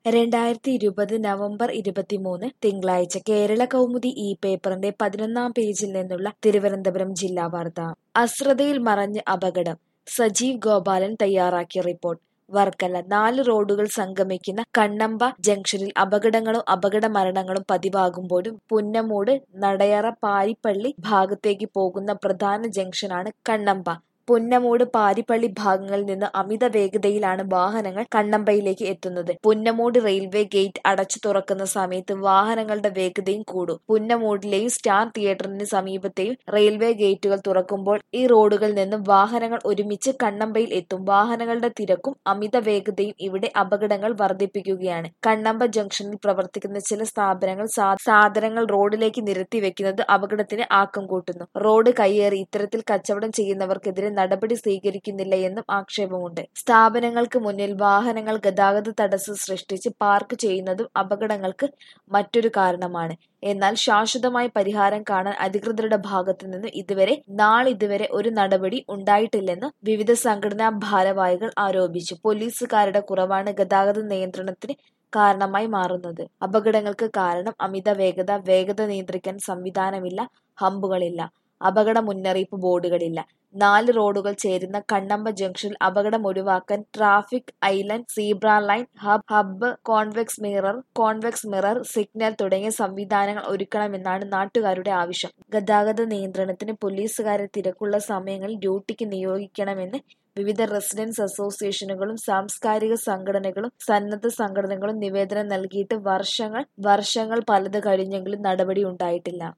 രണ്ടായിരത്തി ഇരുപത് നവംബർ ഇരുപത്തിമൂന്ന് തിങ്കളാഴ്ച കേരള കൗമുദി ഈ പേപ്പറിന്റെ പതിനൊന്നാം പേജിൽ നിന്നുള്ള തിരുവനന്തപുരം ജില്ലാ വാർത്ത അശ്രദ്ധയിൽ മറഞ്ഞ് അപകടം സജീവ് ഗോപാലൻ തയ്യാറാക്കിയ റിപ്പോർട്ട് വർക്കല നാല് റോഡുകൾ സംഗമിക്കുന്ന കണ്ണമ്പ ജംഗ്ഷനിൽ അപകടങ്ങളും അപകട മരണങ്ങളും പതിവാകുമ്പോഴും പുന്നമൂട് നടയറ പാരിപ്പള്ളി ഭാഗത്തേക്ക് പോകുന്ന പ്രധാന ജംഗ്ഷനാണ് കണ്ണമ്പ പുന്നമൂട് പാരിപ്പള്ളി ഭാഗങ്ങളിൽ നിന്ന് അമിത വേഗതയിലാണ് വാഹനങ്ങൾ കണ്ണമ്പയിലേക്ക് എത്തുന്നത് പുന്നമൂട് റെയിൽവേ ഗേറ്റ് അടച്ചു തുറക്കുന്ന സമയത്ത് വാഹനങ്ങളുടെ വേഗതയും കൂടും പുന്നമൂടിലെയും സ്റ്റാർ തിയേറ്ററിന് സമീപത്തെയും റെയിൽവേ ഗേറ്റുകൾ തുറക്കുമ്പോൾ ഈ റോഡുകളിൽ നിന്നും വാഹനങ്ങൾ ഒരുമിച്ച് കണ്ണമ്പയിൽ എത്തും വാഹനങ്ങളുടെ തിരക്കും അമിത വേഗതയും ഇവിടെ അപകടങ്ങൾ വർദ്ധിപ്പിക്കുകയാണ് കണ്ണമ്പ ജംഗ്ഷനിൽ പ്രവർത്തിക്കുന്ന ചില സ്ഥാപനങ്ങൾ സാ- സാധനങ്ങൾ റോഡിലേക്ക് നിരത്തി വെക്കുന്നത് അപകടത്തിന് ആക്കം കൂട്ടുന്നു റോഡ് കയ്യേറി ഇത്തരത്തിൽ കച്ചവടം ചെയ്യുന്നവർക്കെതിരെ നടപടി സ്വീകരിക്കുന്നില്ല എന്നും ആക്ഷേപമുണ്ട് സ്ഥാപനങ്ങൾക്ക് മുന്നിൽ വാഹനങ്ങൾ ഗതാഗത തടസ്സം സൃഷ്ടിച്ച് പാർക്ക് ചെയ്യുന്നതും അപകടങ്ങൾക്ക് മറ്റൊരു കാരണമാണ് എന്നാൽ ശാശ്വതമായ പരിഹാരം കാണാൻ അധികൃതരുടെ ഭാഗത്തു നിന്ന് ഇതുവരെ നാളിതുവരെ ഒരു നടപടി ഉണ്ടായിട്ടില്ലെന്ന് വിവിധ സംഘടനാ ഭാരവാഹികൾ ആരോപിച്ചു പോലീസുകാരുടെ കുറവാണ് ഗതാഗത നിയന്ത്രണത്തിന് കാരണമായി മാറുന്നത് അപകടങ്ങൾക്ക് കാരണം അമിത വേഗത വേഗത നിയന്ത്രിക്കാൻ സംവിധാനമില്ല ഹമ്പുകളില്ല അപകട മുന്നറിയിപ്പ് ബോർഡുകളില്ല നാല് റോഡുകൾ ചേരുന്ന കണ്ണമ്പ ജംഗ്ഷനിൽ അപകടം ഒഴിവാക്കാൻ traffic island zebra line hub hub convex mirror convex mirror signal തുടങ്ങിയ സംവിധാനങ്ങൾ ഒരുക്കണമെന്നാണ് നാട്ടുകാരുടെ ആവശ്യം ഗതാഗത നിയന്ത്രണത്തിന് പോലീസുകാരെ തിരക്കുള്ള സമയങ്ങളിൽ ഡ്യൂട്ടിക്ക് നിയോഗിക്കണമെന്ന് വിവിധ റെസിഡൻസ് അസോസിയേഷനുകളും സാംസ്കാരിക സംഘടനകളും സന്നദ്ധ സംഘടനകളും നിവേദനം നൽകിയിട്ട് വർഷങ്ങൾ വർഷങ്ങൾ പലത് കഴിഞ്ഞെങ്കിലും നടപടി ഉണ്ടായിട്ടില്ല